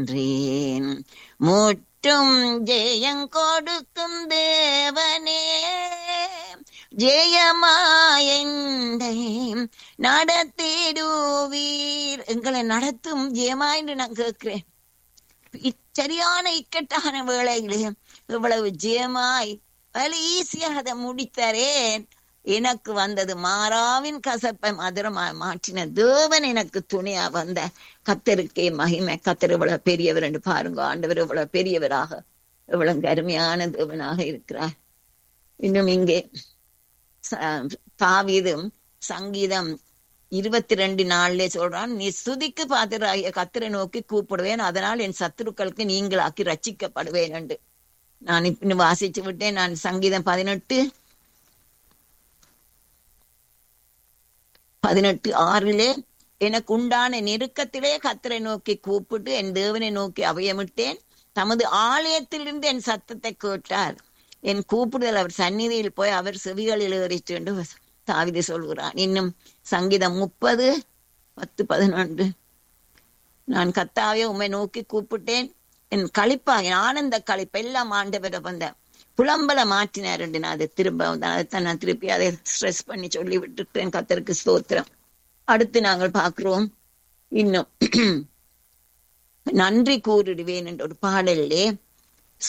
என்றேன் முற்றும் ஜெயம் கொடுக்கும் தேவனே ஜெயமாயண்டை நடத்திடுவீர் எங்களை நடத்தும் ஜெயமா என்று நான் கேட்கிறேன் சரியான இக்கட்டான வேளையிலே இவ்வளவு ஜெயமாய் வலி ஈஸியாக அதை முடித்தரேன் எனக்கு வந்தது மாறாவின் கசப்பை மதுரமாய் மாற்றின தேவன் எனக்கு துணையா வந்த கத்தருக்கே மகிமை கத்தர் இவ்வளவு பெரியவர் என்று பாருங்க ஆண்டவர் இவ்வளவு பெரியவராக இவ்வளவு அருமையான தேவனாக இருக்கிறார் இன்னும் இங்கே தாவீதும் சங்கீதம் இருபத்தி ரெண்டு நாள்ல சொல்றான் நீ சுதிக்கு பாத்திராகிய கத்திரை நோக்கி கூப்பிடுவேன் அதனால் என் சத்துருக்களுக்கு நீங்களாக்கி ரச்சிக்கப்படுவேன் என்று நான் இப்ப வாசிச்சு விட்டேன் நான் சங்கீதம் பதினெட்டு பதினெட்டு ஆறிலே எனக்கு உண்டான நெருக்கத்திலே கத்தரை நோக்கி கூப்பிட்டு என் தேவனை நோக்கி அவையமிட்டேன் தமது ஆலயத்திலிருந்து என் சத்தத்தை கேட்டார் என் கூப்பிடுதல் அவர் சந்நிதியில் போய் அவர் செவிகளில் ஏறிச்சு என்று தாவிதி சொல்கிறான் இன்னும் சங்கீதம் முப்பது பத்து பதினொன்று நான் கத்தாவே உண்மை நோக்கி கூப்பிட்டேன் என் கழிப்பா என் ஆனந்த கழிப்பு எல்லாம் ஆண்டவரை வந்த புலம்பல மாற்றினார் என்று நான் அதை திரும்ப அதைத்தான் நான் திருப்பி அதை ஸ்ட்ரெஸ் பண்ணி சொல்லி விட்டுட்டேன் கத்தருக்கு ஸ்தோத்திரம் அடுத்து நாங்கள் பார்க்கிறோம் இன்னும் நன்றி கூறிடுவேன் என்ற ஒரு பாடலிலே